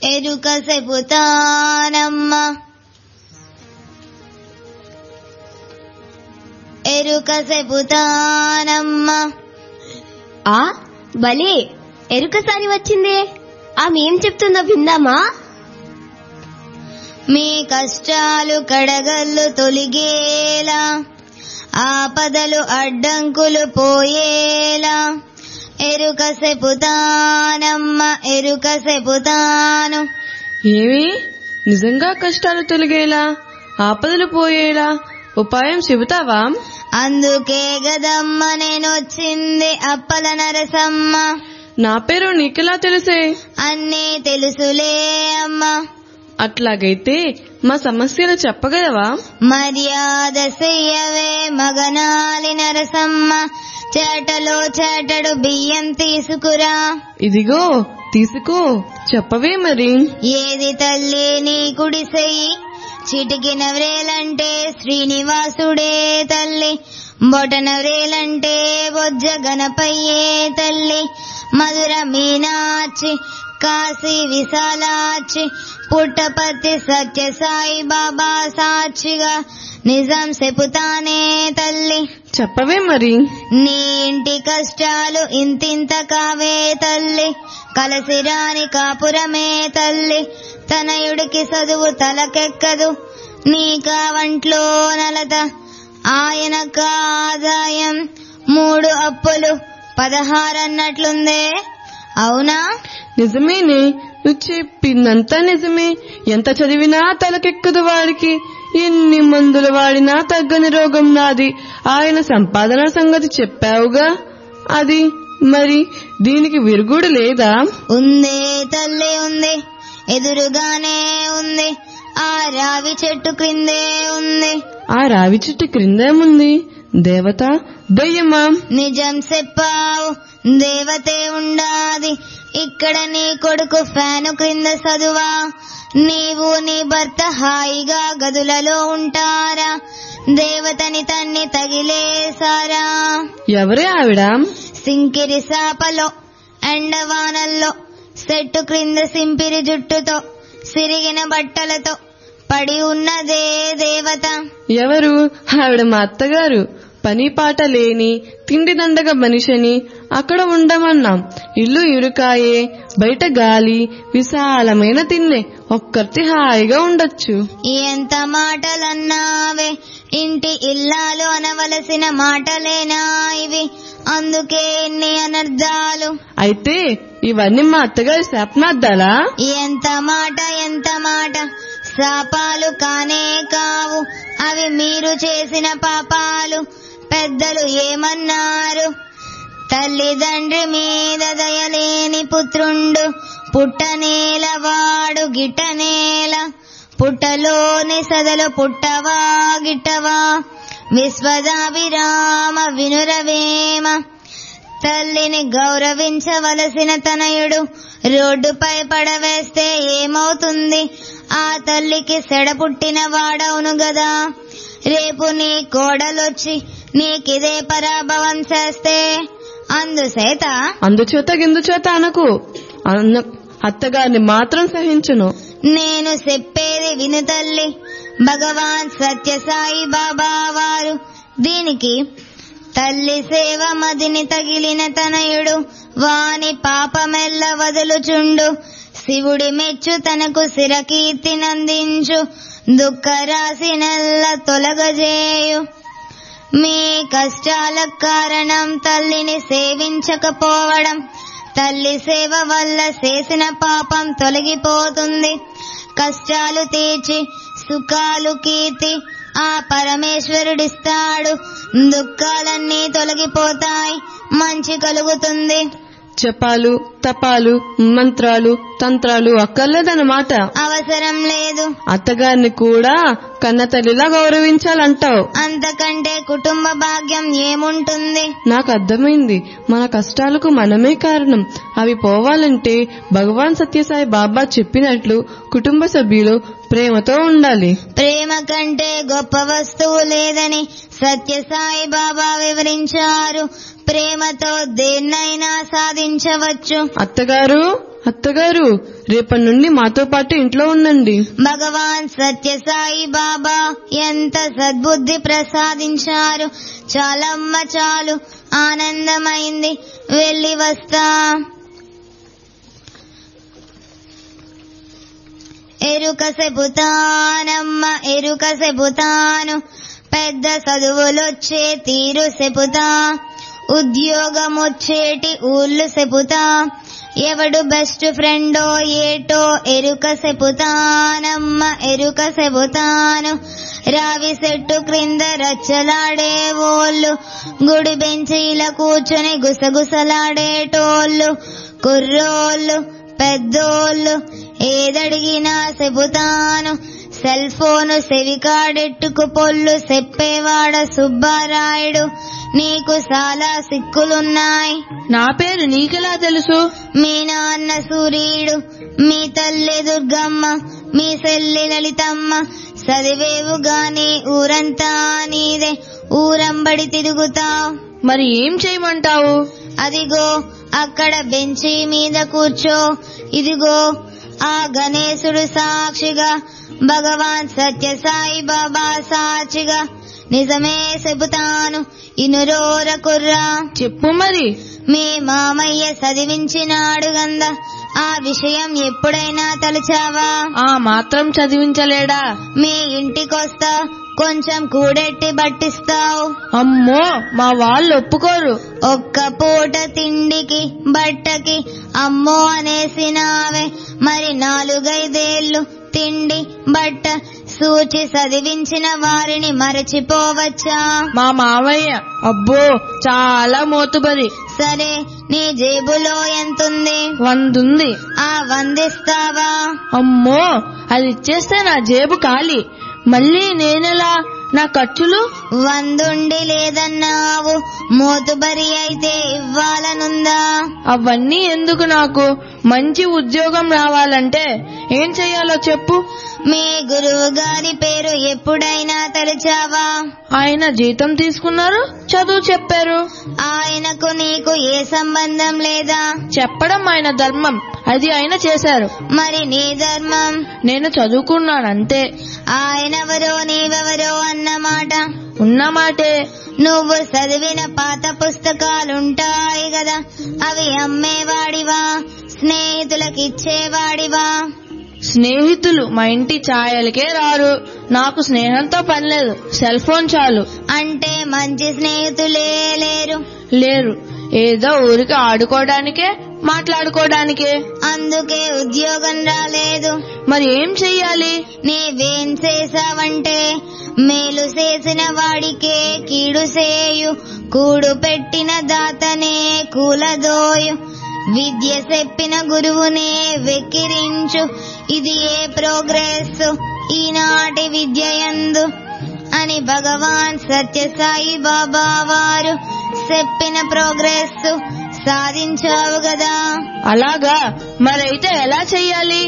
ఎరుక చెబుతానమ్మ ఎరుక చెబుతానమ్మ ఆ భలే ఎరుకసారి వచ్చిందే ఆమె ఏం చెప్తుందో విందామా మీ కష్టాలు కడగల్లు తొలిగేలా ఆపదలు అడ్డంకులు పోయేలా ఎరుక చెబుతానమ్మ ఎరుక చెబుతాను ఏమి నిజంగా కష్టాలు తొలగేలా ఆపదలు పోయేలా ఉపాయం చెబుతావా అందుకే గదమ్మ నేనొచ్చింది అప్పల నరసమ్మ నా పేరు నీకెలా తెలుసే అన్నీ తెలుసులే అమ్మా అట్లాగైతే మా సమస్యలు చెప్పగలవా మర్యాద చెయ్యవే మగనాలి నరసమ్మ చేటలో చేటడు బియ్యం తీసుకురా ఇదిగో తీసుకో చెప్పవే మరి ఏది తల్లి నీ కుడి చెయ్యి చిటికిన వ్రేలంటే శ్రీనివాసుడే తల్లి బొటన వ్రేలంటే బొజ్జ గణపయ్యే తల్లి మధుర మీనాచి కాశీ విశాలాచి పుట్టపర్తి సత్య సాయి బాబా సాక్షిగా నిజం చెబుతానే తల్లి చెప్పవే మరి నీ ఇంటి కష్టాలు ఇంతింత కావే తల్లి కలసిరాని కాపురమే తల్లి తనయుడికి చదువు తలకెక్కదు నీ కావంట్లో నలత ఆయనక ఆదాయం మూడు అప్పులు పదహారన్నట్లుందే అవునా నిజమేనే నువ్వు చెప్పిందంతా నిజమే ఎంత చదివినా తలకెక్కదు వాడికి ఎన్ని మందులు వాడినా తగ్గని రోగం నాది ఆయన సంపాదన సంగతి చెప్పావుగా అది మరి దీనికి విరుగుడు లేదా ఉందే తల్లి ఉంది ఎదురుగానే ఉంది ఆ రావి చెట్టు క్రిందే ఉంది ఆ రావి చెట్టు క్రిందేముంది దేవత దయ్యమా నిజం చెప్పావు దేవతే ఉండాది ఇక్కడ నీ కొడుకు ఫ్యాను క్రింద చదువా నీవు నీ భర్త హాయిగా గదులలో ఉంటారా దేవతని తన్ని తగిలేసారా ఎవరే ఆవిడ సింకిరి సాపలో ఎండవానల్లో చెట్టు క్రింద సింపిరి జుట్టుతో సిరిగిన బట్టలతో పడి ఉన్నదే దేవత ఎవరు ఆవిడ మా అత్తగారు పని పాట లేని తిండి దండగ మనిషిని అక్కడ ఉండమన్నాం ఇల్లు ఇరుకాయే బయట గాలి విశాలమైన తిన్నే ఒక్కర్తి హాయిగా ఉండొచ్చు ఎంత మాటలన్నావే ఇంటి ఇల్లాలు అనవలసిన మాటలేనా ఇవి అందుకే ఇన్ని అనర్థాలు అయితే ఇవన్నీ మా అత్తగారి శాపనార్థాలా ఎంత మాట ఎంత మాట శాపాలు కానే కావు అవి మీరు చేసిన పాపాలు పెద్దలు ఏమన్నారు తల్లిదండ్రి మీద దయలేని పుత్రుండు పుట్టనేల వాడు గిట్టనేల పుట్టలోని సదలు పుట్టవా గిట్టవా విశ్వదాభిరామ వినురవేమ తల్లిని గౌరవించవలసిన తనయుడు రోడ్డుపై పడవేస్తే ఏమవుతుంది ఆ తల్లికి సెడ పుట్టిన వాడవును గదా రేపు నీ కోడలొచ్చి నీకిదే పరాభవం చేస్తే అందుచేత అందుచేత గిందుచేత అనకు అన్న అత్తగారిని మాత్రం సహించును నేను చెప్పేది విను తల్లి భగవాన్ సత్యసాయి బాబా వారు దీనికి తల్లి సేవ మదిని తగిలిన తనయుడు వాని పాపమెల్ల వదులుచుండు శివుడి మెచ్చు తనకు శిరకీర్తినందించు దుఃఖరాశి నెల్ల తొలగజేయు మీ కష్టాల కారణం తల్లిని సేవించకపోవడం తల్లి సేవ వల్ల చేసిన పాపం తొలగిపోతుంది కష్టాలు తీర్చి సుఖాలు కీర్తి ఆ పరమేశ్వరుడిస్తాడు దుఃఖాలన్నీ తొలగిపోతాయి మంచి కలుగుతుంది జపాలు తపాలు మంత్రాలు తంత్రాలు అక్కర్లేదన్నమాట అవసరం లేదు అత్తగారిని కూడా కన్న తల్లిలా గౌరవించాలంటావు అంతకంటే కుటుంబ భాగ్యం ఏముంటుంది నాకు అర్థమైంది మన కష్టాలకు మనమే కారణం అవి పోవాలంటే భగవాన్ సత్యసాయి బాబా చెప్పినట్లు కుటుంబ సభ్యులు ప్రేమతో ఉండాలి ప్రేమ కంటే గొప్ప వస్తువు లేదని సత్యసాయి బాబా వివరించారు ప్రేమతో దేన్నైనా సాధించవచ్చు అత్తగారు అత్తగారు రేపటి నుండి మాతో పాటు ఇంట్లో ఉండండి భగవాన్ సత్యసాయి బాబా ఎంత సద్బుద్ధి ప్రసాదించారు చాలమ్మ చాలు ఆనందమైంది వెళ్ళి వస్తా ఎరుక చెబుతానమ్మ ఎరుక చెబుతాను పెద్ద చదువులొచ్చే తీరు చెబుతా ఉద్యోగం వచ్చేటి ఊళ్ళు చెబుతా ఎవడు బెస్ట్ ఫ్రెండో ఏటో ఎరుక చెబుతానమ్మ ఎరుక చెబుతాను రావి చెట్టు క్రింద రచ్చలాడే ఓళ్ళు గుడి బెంచీల కూర్చొని గుసగుసలాడేటోళ్ళు కుర్రోళ్ళు పెద్దోళ్ళు ఏదడిగినా చెబుతాను సెల్ ఫోను సెవికాడెట్టుకు పొల్లు చెప్పేవాడ సుబ్బారాయుడు నీకు చాలా సిక్కులున్నాయి నా పేరు నీకెలా తెలుసు మీ నాన్న సూర్యుడు మీ తల్లి దుర్గమ్మ మీ సెల్లి లలితమ్మ చదివేవు గాని ఊరంతా నీదే ఊరంబడి తిరుగుతావు మరి ఏం చేయమంటావు అదిగో అక్కడ బెంచి మీద కూర్చో ఇదిగో ఆ గణేశుడు సాక్షిగా భగవాన్ సత్యసాయి బాబా సాక్షిగా నిజమే చెబుతాను ఇనురోర కుర్రా చెప్పు మరి మీ మామయ్య చదివించినాడు గంద ఆ విషయం ఎప్పుడైనా తలుచావా ఆ మాత్రం చదివించలేడా మీ ఇంటికొస్తా కొంచెం కూడెట్టి బట్టిస్తావు అమ్మో మా వాళ్ళు ఒప్పుకోరు ఒక్క పూట తిండికి బట్టకి అమ్మో అనేసినావే మరి నాలుగైదేళ్లు తిండి బట్ట సూచి చదివించిన వారిని మరచిపోవచ్చా మా మావయ్య అబ్బో చాలా మోతుబరి సరే నీ జేబులో ఎంతుంది వందుంది ఆ వందిస్తావా అమ్మో అది ఇచ్చేస్తే నా జేబు ఖాళీ మళ్ళీ నేనెలా నా ఖర్చులు వందుండి లేదన్నావు మోతుబరి అయితే ఇవ్వాలనుందా అవన్నీ ఎందుకు నాకు మంచి ఉద్యోగం రావాలంటే ఏం చెయ్యాలో చెప్పు మీ గురువు గారి పేరు ఎప్పుడైనా తలిచావా ఆయన జీతం తీసుకున్నారు చదువు చెప్పారు ఆయనకు నీకు ఏ సంబంధం లేదా చెప్పడం ఆయన ధర్మం అది ఆయన చేశారు మరి నీ ధర్మం నేను చదువుకున్నాను అంతే ఆయనెవరో నీవెవరో అన్నమాట ఉన్నమాటే నువ్వు చదివిన పాత పుస్తకాలుంటాయి కదా అవి అమ్మేవాడివా స్నేహితులకిచ్చేవాడివా స్నేహితులు మా ఇంటి ఛాయలకే రారు నాకు స్నేహంతో పనిలేదు సెల్ ఫోన్ చాలు అంటే మంచి స్నేహితులే లేరు లేరు ఏదో ఊరికి ఆడుకోవడానికే మాట్లాడుకోవడానికే అందుకే ఉద్యోగం రాలేదు మరి ఏం చెయ్యాలి నీవేం చేసావంటే మేలు చేసిన వాడికే కీడు చేయు కూడు పెట్టిన దాతనే కూలదోయు విద్య చెప్పిన గురువునే వెక్కిరించు ఇది ఏ ప్రోగ్రెస్ ఈనాటి విద్యయందు అని భగవాన్ సత్యసాయి బాబా వారు చెప్పిన ప్రోగ్రెస్ సాధించావు కదా అలాగా మరైతే ఎలా చెయ్యాలి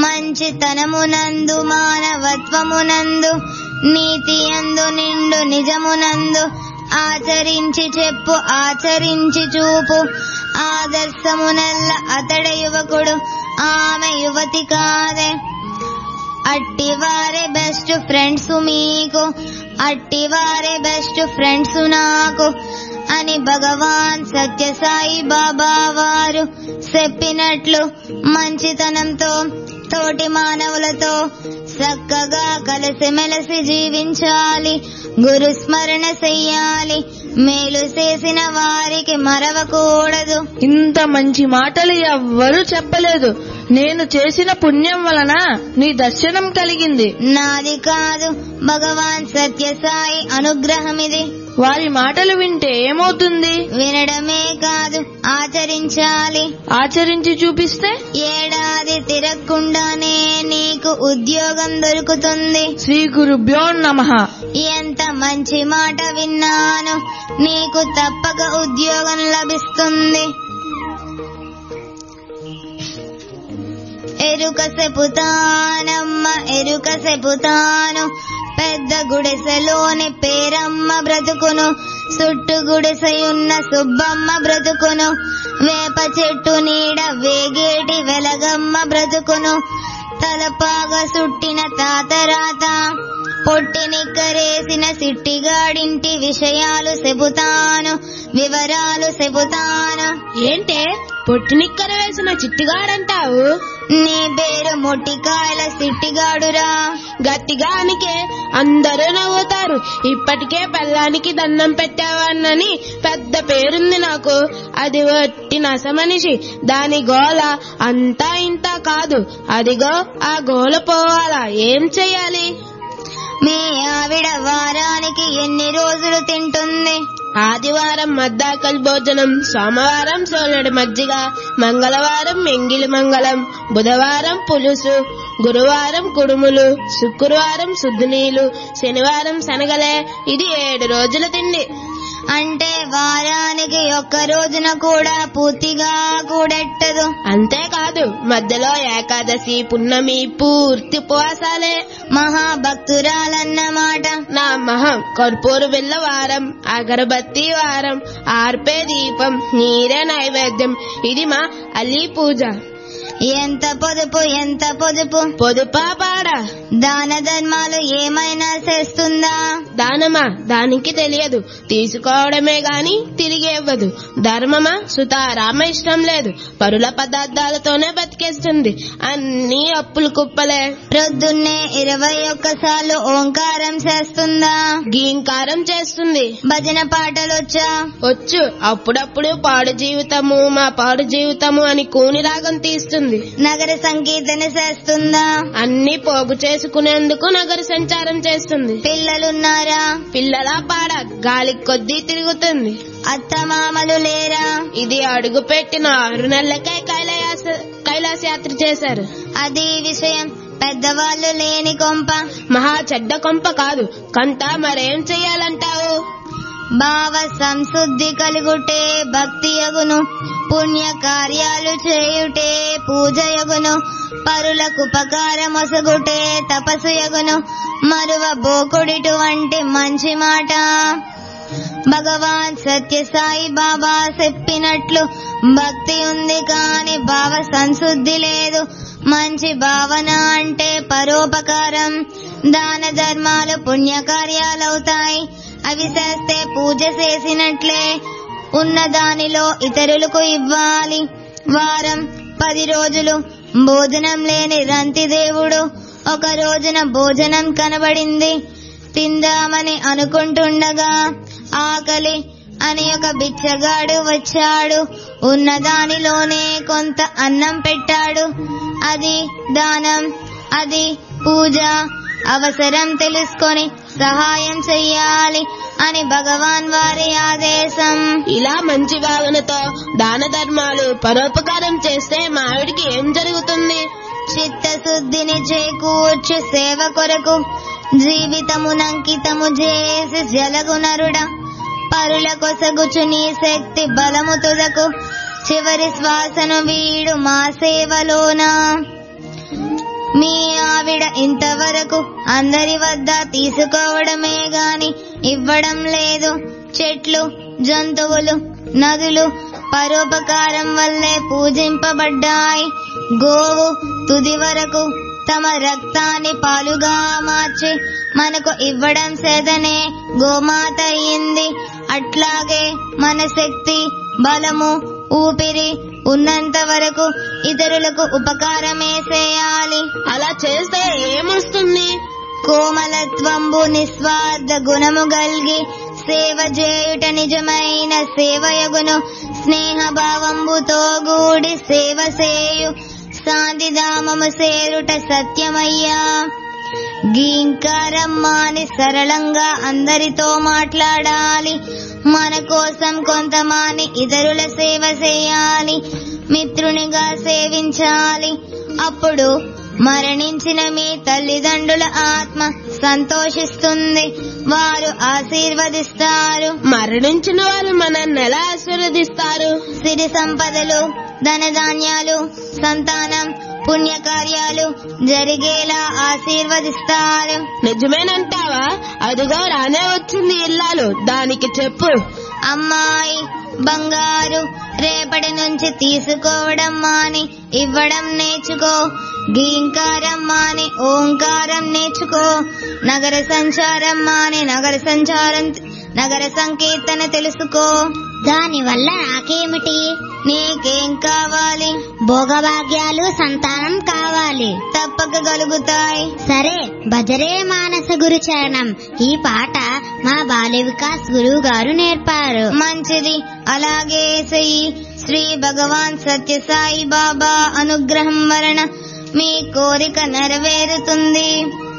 మంచితనమునందు మానవత్వమునందు నీతి అందు నిండు నిజమునందు ఆచరించి చెప్పు ఆచరించి చూపు ఆదర్శమునల్ల అతడ యువకుడు ఆమె యువతి కాదే అట్టివారే బెస్ట్ ఫ్రెండ్స్ మీకు అట్టివారే బెస్ట్ ఫ్రెండ్స్ నాకు అని భగవాన్ సత్యసాయి బాబా వారు చెప్పినట్లు మంచితనంతో తోటి మానవులతో చక్కగా కలిసిమెలిసి జీవించాలి గురు స్మరణ చెయ్యాలి మేలు చేసిన వారికి మరవకూడదు ఇంత మంచి మాటలు ఎవ్వరూ చెప్పలేదు నేను చేసిన పుణ్యం వలన నీ దర్శనం కలిగింది నాది కాదు భగవాన్ సత్యసాయి అనుగ్రహం ఇది వారి మాటలు వింటే ఏమవుతుంది వినడమే కాదు ఆచరించాలి ఆచరించి చూపిస్తే ఏడాది తిరగకుండానే నీకు ఉద్యోగం దొరుకుతుంది శ్రీ గురుభ్యో నమః ఎంత మంచి మాట విన్నాను నీకు తప్పక ఉద్యోగం లభిస్తుంది ఎరుక చెపుతానమ్మ ఎరుక చెపుతాను పెద్ద గుడిసెలోని పేరమ్మ బ్రతుకును చుట్టు గుడిసెయున్న సుబ్బమ్మ బ్రతుకును వేప చెట్టు నీడ వేగేటి వెలగమ్మ బ్రతుకును తలపాగా సుట్టిన తాతరాత పొట్టి నిక్కరేసిన సిట్టిగాడింటి విషయాలు చెబుతాను వివరాలు చెబుతాను ఏంటే పొట్టినిక్కర వేసిన చిట్టిగాడంటావు నీ పేరు మొట్టికాయల సిట్టిగాడురా గట్టిగానికే అందరూ నవ్వుతారు ఇప్పటికే పెళ్ళానికి దండం పెట్టావన్నని పెద్ద పేరుంది నాకు అది వట్టి నసమనిషి దాని గోల అంతా ఇంత కాదు అదిగో ఆ గోల పోవాలా ఏం చెయ్యాలి మీ ఆవిడ వారానికి ఎన్ని రోజులు తింటుంది ఆదివారం మద్దాకల్ భోజనం సోమవారం సోలడి మజ్జిగ మంగళవారం ఎంగిలి మంగళం బుధవారం పులుసు గురువారం కుడుములు శుక్రవారం శుద్ధునీలు శనివారం శనగలే ఇది ఏడు రోజుల తిండి అంటే వారానికి ఒక్క రోజున కూడా పూర్తిగా కూడెట్టదు అంతేకాదు మధ్యలో ఏకాదశి పున్నమి పూర్తి ఉపవాసాలే మహాభక్తురాలన్నమాట నా మహం కర్పూరు బిల్ల వారం అగరబత్తి వారం ఆర్పే దీపం నీరే నైవేద్యం ఇది మా అలీ పూజ ఎంత పొదుపు ఎంత పొదుపు పొదుపా పాడా దాన ధర్మాలు ఏమైనా చేస్తుందా దానమా దానికి తెలియదు తీసుకోవడమే గాని తిరిగి ఇవ్వదు ధర్మమా సుతారామ ఇష్టం లేదు పరుల పదార్థాలతోనే బతికేస్తుంది అన్ని అప్పులు కుప్పలే ప్రొద్దున్నే ఇరవై ఒక్కసార్లు ఓంకారం చేస్తుందా గీంకారం చేస్తుంది భజన పాటలొచ్చా వచ్చు అప్పుడప్పుడు పాడు జీవితము మా పాడు జీవితము అని కూని రాగం తీస్తుంది నగర సంకీర్తన చేస్తుందా అన్ని పోగు చేసుకునేందుకు నగర సంచారం చేస్తుంది పిల్లలున్నారా పిల్లల పాడ గాలి కొద్దీ తిరుగుతుంది అత్తమామలు లేరా ఇది అడుగు పెట్టిన ఆరు నెలలకే కైలాస కైలాస యాత్ర చేశారు అది విషయం పెద్దవాళ్ళు లేని కొంప మహా చెడ్డ కొంప కాదు కంట మరేం చెయ్యాలంటావు భావ సంశుద్ధి కలుగుటే భక్తి యగును పుణ్య కార్యాలు చేయుటే పూజ యగును పరులకు ఉపకారమొసగుటే తపస్సు యగును మరువ బోకుడిటువంటి మంచి మాట భగవాన్ సత్యసాయి బాబా చెప్పినట్లు భక్తి ఉంది కాని భావ సంశుద్ధి లేదు మంచి భావన అంటే పరోపకారం దాన ధర్మాలు పుణ్యకార్యాలవుతాయి అవి చేస్తే పూజ చేసినట్లే ఉన్న దానిలో ఇతరులకు ఇవ్వాలి వారం పది రోజులు భోజనం లేని రంతి దేవుడు ఒక రోజున భోజనం కనబడింది తిందామని అనుకుంటుండగా ఆకలి అని ఒక బిచ్చగాడు వచ్చాడు ఉన్న దానిలోనే కొంత అన్నం పెట్టాడు అది దానం అది పూజ అవసరం తెలుసుకొని సహాయం చెయ్యాలి అని భగవాన్ వారి ఆదేశం ఇలా మంచి భావనతో దాన ధర్మాలు పరోపకారం చేస్తే మా ఆవిడికి ఏం జరుగుతుంది చిత్తశుద్ధిని చేకూర్చు సేవ కొరకు జీవితమునంకితము చేసి జలగునరుడ పరుల కొసగుచు నీ శక్తి బలము తుదకు చివరి శ్వాసను వీడు మా సేవలోనా మీ ఆవిడ ఇంతవరకు అందరి వద్ద తీసుకోవడమే గాని ఇవ్వడం లేదు చెట్లు జంతువులు నదులు పరోపకారం వల్లే పూజింపబడ్డాయి గోవు తుది వరకు తమ రక్తాన్ని పాలుగా మార్చి మనకు ఇవ్వడం చేతనే గోమాత అయింది అట్లాగే మన శక్తి బలము ఊపిరి ఉన్నంత వరకు ఇతరులకు ఉపకారమే చేయాలి అలా చేస్తే ఏమొస్తుంది కోమలత్వంబు నిస్వార్థ గుణము గల్గి సేవ చేయుట నిజమైన సేవయగును స్నేహ భావంబుతో గూడి సేవ చేయు శాంతిధామము సేరుట సత్యమయ్యా గీంకారం మాని సరళంగా అందరితో మాట్లాడాలి మన కోసం కొంతమాని ఇతరుల సేవ చేయాలి మిత్రునిగా సేవించాలి అప్పుడు మరణించిన మీ తల్లిదండ్రుల ఆత్మ సంతోషిస్తుంది వారు ఆశీర్వదిస్తారు మరణించిన వాళ్ళు మనల్ని ఎలా ఆశీర్వదిస్తారు సిరి సంపదలు ధనధాన్యాలు సంతానం పుణ్యకార్యాలు జరిగేలా ఆశీర్వదిస్తారు నిజమేనంటావా అదిగో రానే వచ్చింది ఇల్లాలు దానికి చెప్పు అమ్మాయి బంగారు రేపటి నుంచి తీసుకోవడం మాని ఇవ్వడం నేర్చుకో గీంకారం మాని ఓంకారం నేర్చుకో నగర సంచారం మాని నగర సంచారం నగర సంకీర్తన తెలుసుకో దానివల్ల నాకేమిటి నీకేం కావాలి భోగభాగ్యాలు సంతానం కావాలి తప్పక కలుగుతాయి సరే భజరే మానస గురు చరణం ఈ పాట మా బాల్య వికాస్ గురువు గారు నేర్పారు మంచిది అలాగే చెయ్యి శ్రీ భగవాన్ సత్యసాయి బాబా అనుగ్రహం వలన మీ కోరిక నెరవేరుతుంది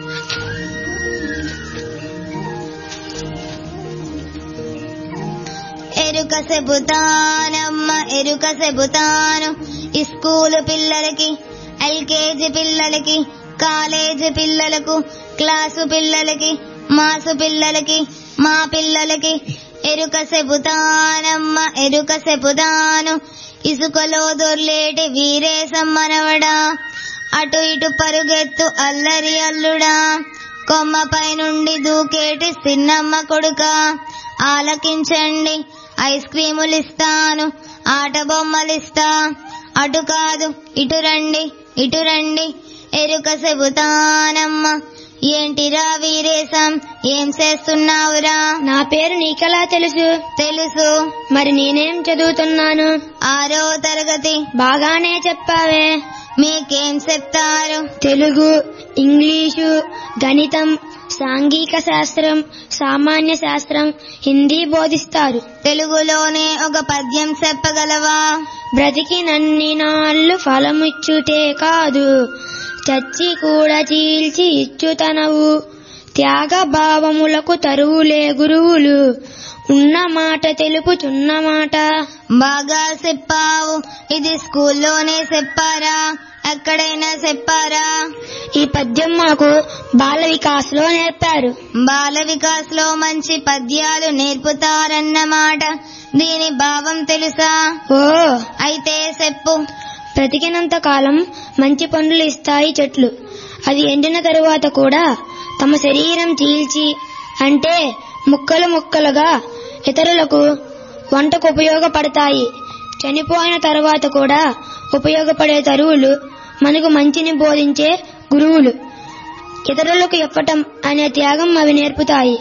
ఎరుక చెబుతానమ్మ ఎరుక చెబుతాను ఈ స్కూలు పిల్లలకి ఎల్కేజీ పిల్లలకి కాలేజీ పిల్లలకు క్లాసు పిల్లలకి మాసు పిల్లలకి మా పిల్లలకి ఎరుక చెబుతానమ్మ ఎరుక చెబుతాను ఇసుకలో దొర్లేటి వీరేశం మనవడా అటు ఇటు పరుగెత్తు అల్లరి అల్లుడా కొమ్మపై నుండి దూకేటి సిన్నమ్మ కొడుక ఆలకించండి ఐస్ క్రీములు ఇస్తాను ఆట బొమ్మలు ఇస్తా అటు కాదు ఇటు రండి ఇటు రండి ఎరుక చెబుతానమ్మ ఏంటిరా వీరేశం ఏం చేస్తున్నావురా నా పేరు నీకెలా తెలుసు తెలుసు మరి నేనేం చదువుతున్నాను ఆరో తరగతి బాగానే చెప్పావే మీకేం చెప్తారు తెలుగు ఇంగ్లీషు గణితం సాంఘిక శాస్త్రం సామాన్య శాస్త్రం హిందీ బోధిస్తారు తెలుగులోనే ఒక పద్యం చెప్పగలవా బ్రతికినన్ని నాళ్ళు ఫలమిచ్చుటే కాదు చచ్చి కూడా చీల్చి ఇచ్చుతనవు త్యాగ భావములకు తరువులే గురువులు ఉన్న మాట తెలుపుచున్న మాట బాగా చెప్పావు ఇది స్కూల్లోనే చెప్పారా ఎక్కడైనా చెప్పారా ఈ పద్యం మాకు బాల వికాస్ లో నేర్పారు బాల వికాస్ లో మంచి పద్యాలు నేర్పుతారన్నమాట దీని భావం తెలుసా ఓ అయితే చెప్పు బ్రతికినంత కాలం మంచి పండ్లు ఇస్తాయి చెట్లు అది ఎండిన తరువాత కూడా తమ శరీరం చీల్చి అంటే ముక్కలు ముక్కలుగా ఇతరులకు వంటకు ఉపయోగపడతాయి చనిపోయిన తరువాత కూడా ఉపయోగపడే తరువులు మనకు మంచిని బోధించే గురువులు ఇతరులకు ఇవ్వటం అనే త్యాగం అవి నేర్పుతాయి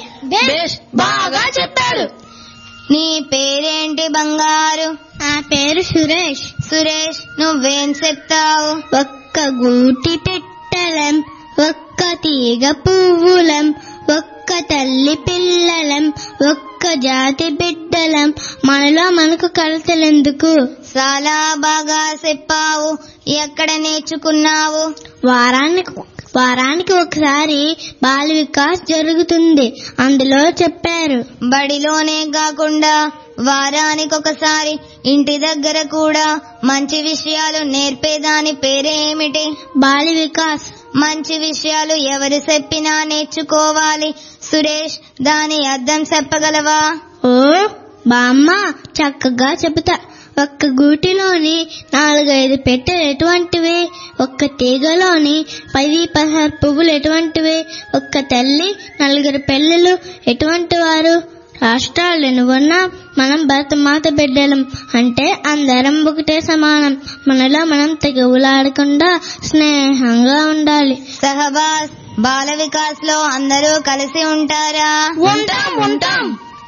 బాగా చెప్పారు నీ పేరేంటి బంగారు నా పేరు సురేష్ సురేష్ నువ్వేం చెప్తావు ఒక్క గూటి పెట్టలం ఒక్క తీగ పువ్వులం ఒక్క తల్లి పిల్లలం ఒక్క జాతి బిడ్డలం మనలో మనకు కలతలెందుకు చాలా బాగా చెప్పావు ఎక్కడ నేర్చుకున్నావు వారానికి వారానికి ఒకసారి బాల వికాస్ జరుగుతుంది అందులో చెప్పారు బడిలోనే కాకుండా వారానికి ఒకసారి ఇంటి దగ్గర కూడా మంచి విషయాలు నేర్పేదాని పేరేమిటి బాల వికాస్ మంచి విషయాలు ఎవరు చెప్పినా నేర్చుకోవాలి సురేష్ దాని అర్థం చెప్పగలవా ఓ బామ్మ చక్కగా చెబుతా ఒక్క గూటిలోని నాలుగైదు పెట్టెలు ఎటువంటివి ఒక్క తీగలోని పది పదహారు పువ్వులు ఎటువంటివి ఒక్క తల్లి నలుగురు పిల్లలు ఎటువంటి వారు రాష్ట్రాలు ఎనుగొన్నా మనం భరతమాత బిడ్డలం అంటే అందరం ఒకటే సమానం మనలో మనం తెగులాడకుండా స్నేహంగా ఉండాలి సహబాస్ బాల వికాస్ లో అందరూ కలిసి ఉంటారా ఉంటాం ఉంటాం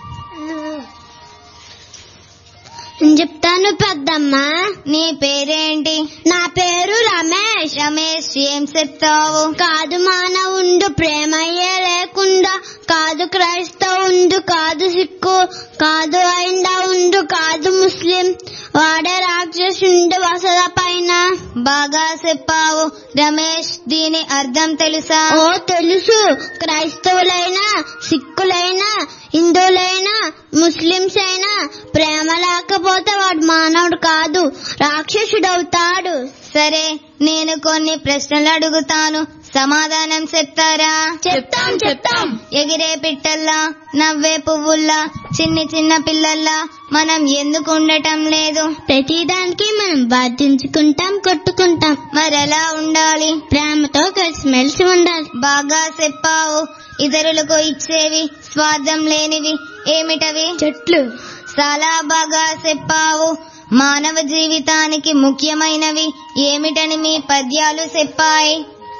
నేను చెప్తాను పెద్దమ్మ నీ పేరేంటి నా పేరు రమేష్ రమేష్ ఏం చెప్తావు కాదు మానవుండు ప్రేమయ్యే లేకుండా కాదు క్రైస్తవుండు కాదు సిక్కు కాదు ఐండా ఉండు కాదు ముస్లిం వాడే రాక్షసుండు వసల పైన బాగా చెప్పావు రమేష్ దీని అర్థం తెలుసా ఓ తెలుసు క్రైస్తవులైనా సిక్కులైనా హిందువులైనా ముస్లింస్ అయినా ప్రేమ లేకపోతే వాడు మానవుడు కాదు రాక్షసుడవుతాడు సరే నేను కొన్ని ప్రశ్నలు అడుగుతాను సమాధానం చెప్తారా చెప్తాం చెప్తాం ఎగిరే పిట్టల్లా నవ్వే పువ్వుల్లా చిన్ని చిన్న పిల్లల్లా మనం ఎందుకు ఉండటం లేదు ప్రతిదానికి మనం బాధించుకుంటాం కొట్టుకుంటాం మరెలా ఉండాలి ప్రేమతో కలిసిమెలిసి ఉండాలి బాగా చెప్పావు ఇతరులకు ఇచ్చేవి స్వార్థం లేనివి ఏమిటవి చెట్లు చాలా బాగా చెప్పావు మానవ జీవితానికి ముఖ్యమైనవి ఏమిటని మీ పద్యాలు చెప్పాయి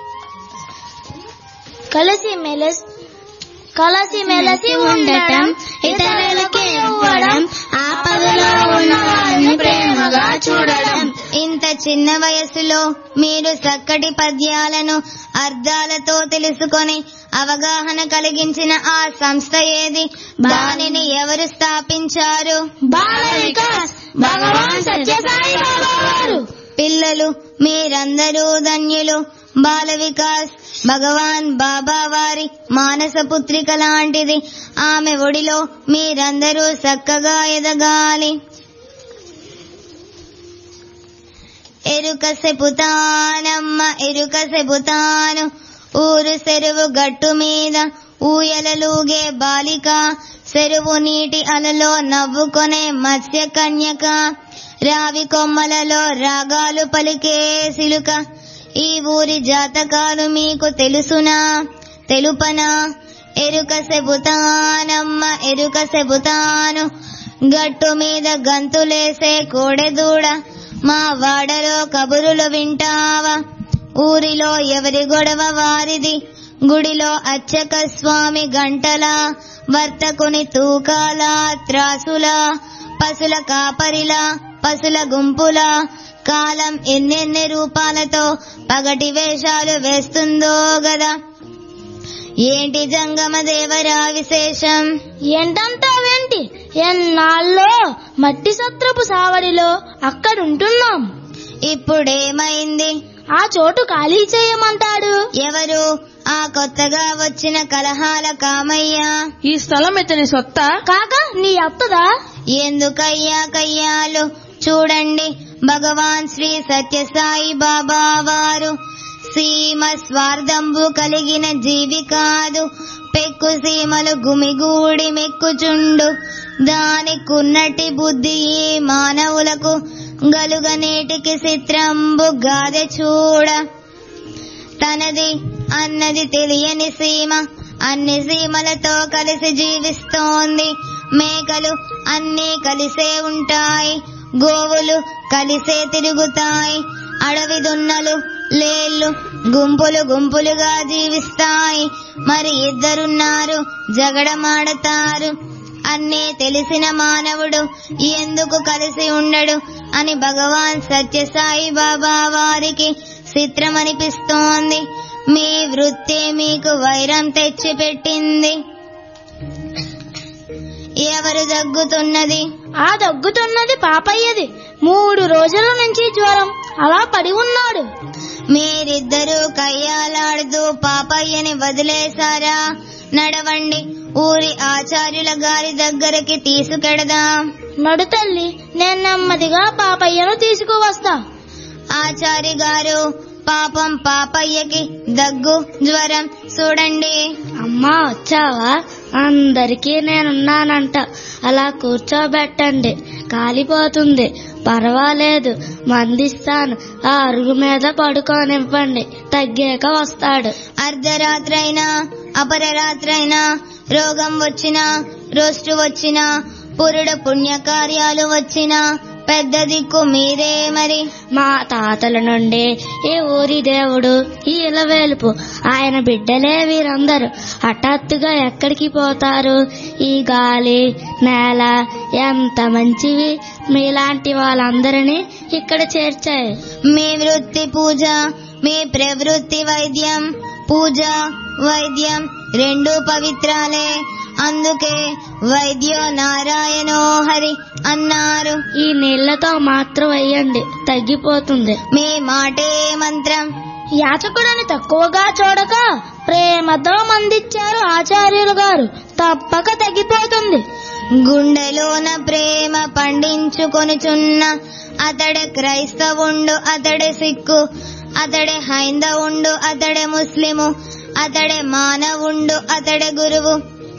కలిసి మెలిసి కలిసి మెలిసి ఉండటం ఇతరులకి ఇవ్వడం ఆపదలో ఉన్న వారిని ప్రేమగా చూడడం ఇంత చిన్న వయసులో మీరు చక్కటి పద్యాలను అర్థాలతో తెలుసుకొని అవగాహన కలిగించిన ఆ సంస్థ ఏది దానిని ఎవరు స్థాపించారు బాల వికాస్ భగవాన్ సత్యసాయి బాబా వారు పిల్లలు మీరందరూ ధన్యులు బాల వికాస్ భగవాన్ బాబా వారి మానస పుత్రిక లాంటిది ఆమె ఒడిలో మీరందరూ చక్కగా ఎదగాలి ఎరుక సెపుతానమ్మ ఎరుక సెపుతాను ఊరు చెరువు గట్టు మీద ఊయలలుగే బాలిక చెరువు నీటి అలలో నవ్వుకొనే మత్స్య కన్యక రావి కొమ్మలలో రాగాలు పలికే సిలుక ఈ ఊరి జాతకాలు మీకు తెలుసునా తెలుపనా ఎరుక సెబుతానమ్మ ఎరుక సెబుతాను గట్టు మీద గంతులేసే కోడెదూడ మా వాడలో కబురులు వింటావా ఊరిలో ఎవరి గొడవ వారిది గుడిలో అచ్చక స్వామి గంటల వర్తకుని తూకాల త్రాసుల పసుల కాపరిల పసుల గుంపుల కాలం ఎన్నెన్ని రూపాలతో పగటి వేషాలు వేస్తుందో గదా ఏంటి జంగమ దేవరా విశేషం ఏంటంటావేంటి ఎన్నాళ్ళో మట్టి సత్రపు సావడిలో అక్కడుంటున్నాం ఇప్పుడేమైంది ఆ చోటు ఖాళీ చేయమంటాడు ఎవరు ఆ కొత్తగా వచ్చిన కలహాల కామయ్య ఈ స్థలం ఇతని సొత్తా కాక నీ అత్తదా ఎందుకయ్యా కయ్యాలు చూడండి భగవాన్ శ్రీ సత్యసాయి బాబా వారు సీమ స్వార్థంబు కలిగిన జీవి కాదు పెక్కు సీమలు గుమిగూడి మెక్కుచుండు దానికున్నటి బుద్ధి ఈ మానవులకు గలుగనేటికి చిత్రంబు గాదె చూడ తనది అన్నది తెలియని సీమ అన్ని సీమలతో కలిసి జీవిస్తోంది మేకలు అన్నీ కలిసే ఉంటాయి గోవులు కలిసే తిరుగుతాయి అడవి దున్నలు లేళ్ళు గుంపులు గుంపులుగా జీవిస్తాయి మరి ఇద్దరున్నారు జగడమాడతారు అన్నీ తెలిసిన మానవుడు ఎందుకు కలిసి ఉండడు అని భగవాన్ సత్యసాయి బాబా వారికి చిత్రమనిపిస్తోంది మీ వృత్తి మీకు వైరం తెచ్చిపెట్టింది ఎవరు దగ్గుతున్నది ఆ దగ్గుతున్నది పాపయ్యది మూడు రోజుల నుంచి జ్వరం అలా పడి ఉన్నాడు మీరిద్దరూ కయ్యాలాడుతూ పాపయ్యని వదిలేశారా నడవండి ఊరి ఆచార్యుల గారి దగ్గరికి తీసుకెడదాం నడు తల్లి నేను నెమ్మదిగా పాపయ్యను తీసుకువస్తా ఆచార్య గారు పాపం పాపయ్యకి దగ్గు జ్వరం చూడండి అమ్మా వచ్చావా అందరికీ నేనున్నానంట అలా కూర్చోబెట్టండి కాలిపోతుంది పర్వాలేదు మందిస్తాను ఆ అరుగు మీద పడుకోనివ్వండి తగ్గాక వస్తాడు అర్ధరాత్రైనా అపరరాత్రైనా రోగం వచ్చినా రోస్టు వచ్చినా పురుడు పుణ్యకార్యాలు వచ్చినా పెద్ద దిక్కు మీరే మరి మా తాతల నుండి ఈ ఊరి దేవుడు ఈ ఇలవేలుపు ఆయన బిడ్డలే వీరందరూ హఠాత్తుగా ఎక్కడికి పోతారు ఈ గాలి నేల ఎంత మంచివి మీలాంటి వాళ్ళందరినీ ఇక్కడ చేర్చాయి మీ వృత్తి పూజ మీ ప్రవృత్తి వైద్యం పూజ వైద్యం రెండు పవిత్రాలే అందుకే వైద్యో నారాయణో హరి అన్నారు ఈ నీళ్లతో మాత్రం వేయండి తగ్గిపోతుంది మీ మాటే మంత్రం యాచకుడని తక్కువగా చూడక ప్రేమతో మందిచ్చారు ఆచార్యులు గారు తప్పక తగ్గిపోతుంది గుండెలోన ప్రేమ పండించుకొనుచున్న అతడే క్రైస్తవుండు అతడే సిక్కు అతడే హైందవుండు అతడే ముస్లిము అతడే మానవుండు అతడే గురువు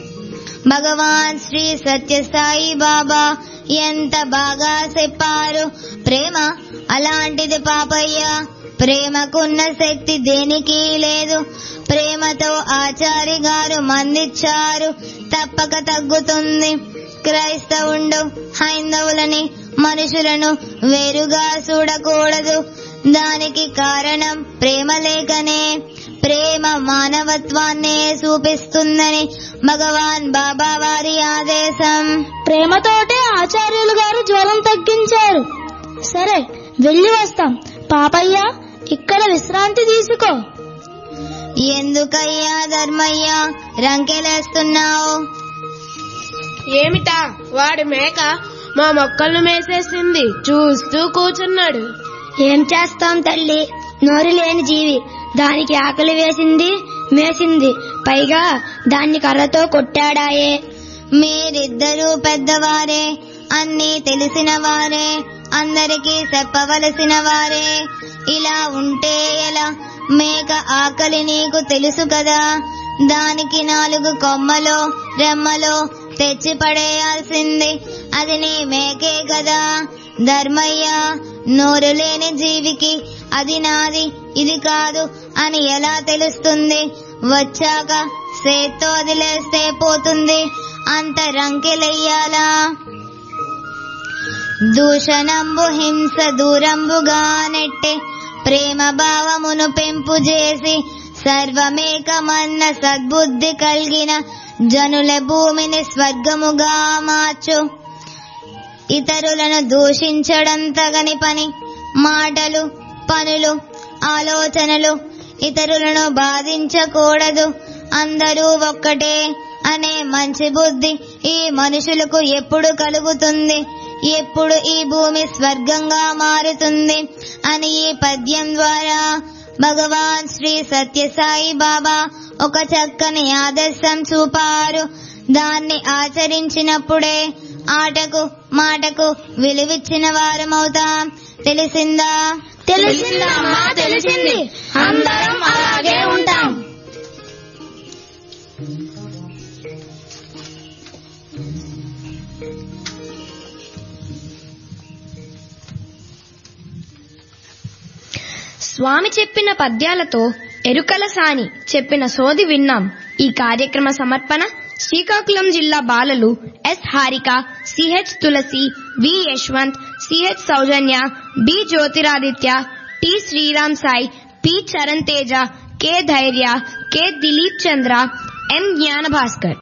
భగవాన్ శ్రీ సత్యసాయి బాబా ఎంత బాగా చెప్పారు ప్రేమ అలాంటిది పాపయ్య ప్రేమకున్న శక్తి దేనికి లేదు ప్రేమతో ఆచారి గారు మందిచ్చారు తప్పక తగ్గుతుంది క్రైస్తవుండు హైందవులని మనుషులను వేరుగా చూడకూడదు దానికి కారణం ప్రేమ లేకనే ప్రేమ మానవత్వాన్నే చూపిస్తుందని భగవాన్ బాబా వారి ఆదేశం ప్రేమతోటే ఆచార్యులు గారు జ్వరం తగ్గించారు సరే వెళ్ళి వస్తాం పాపయ్య ఇక్కడ విశ్రాంతి తీసుకో ఎందుకయ్యా ధర్మయ్య రంకెలేస్తున్నావు ఏమిటా వాడి మేక మా మొక్కలను మేసేసింది చూస్తూ కూర్చున్నాడు ఏం చేస్తాం తల్లి నోరు లేని జీవి దానికి ఆకలి వేసింది మేసింది పైగా దాన్ని కర్రతో కొట్టాడాయే మీరిద్దరూ పెద్దవారే అన్నీ తెలిసిన వారే అందరికీ చెప్పవలసిన వారే ఇలా ఉంటే ఎలా మేక ఆకలి నీకు తెలుసు కదా దానికి నాలుగు కొమ్మలో రెమ్మలో తెచ్చి పడేయాల్సింది అది నీ మేకే కదా ధర్మయ్య నోరు లేని జీవికి అది నాది ఇది కాదు అని ఎలా తెలుస్తుంది వచ్చాక సేత్తో వదిలేస్తే పోతుంది అంత రంకెలెయ్యాలా దూషణంబు హింస దూరంబుగా నెట్టే ప్రేమ భావమును పెంపు చేసి సర్వమేకమన్న సద్బుద్ధి కలిగిన జనుల భూమిని స్వర్గముగా మార్చు ఇతరులను దూషించడం తగని పని మాటలు పనులు ఆలోచనలు ఇతరులను బాధించకూడదు అందరూ ఒక్కటే అనే మంచి బుద్ధి ఈ మనుషులకు ఎప్పుడు కలుగుతుంది ఎప్పుడు ఈ భూమి స్వర్గంగా మారుతుంది అని ఈ పద్యం ద్వారా భగవాన్ శ్రీ సత్యసాయి బాబా ఒక చక్కని ఆదర్శం చూపారు దాన్ని ఆచరించినప్పుడే ఆటకు మాటకు విలువిచ్చిన వారమవుతాం తెలిసిందా తెలిసిందమ్మా తెలిసింది అందరం అలాగే ఉంటాం స్వామి చెప్పిన పద్యాలతో ఎరుకల సాని చెప్పిన సోది విన్నాం ఈ కార్యక్రమ సమర్పణ శ్రీకాకుళం జిల్లా బాలలు S Harika C H Tulasi V Yashwant C H Soujanya B Jyotiraditya T Sriram Sai P Charan Teja K Dhairya K Dilip Chandra M Gnana Bhaskar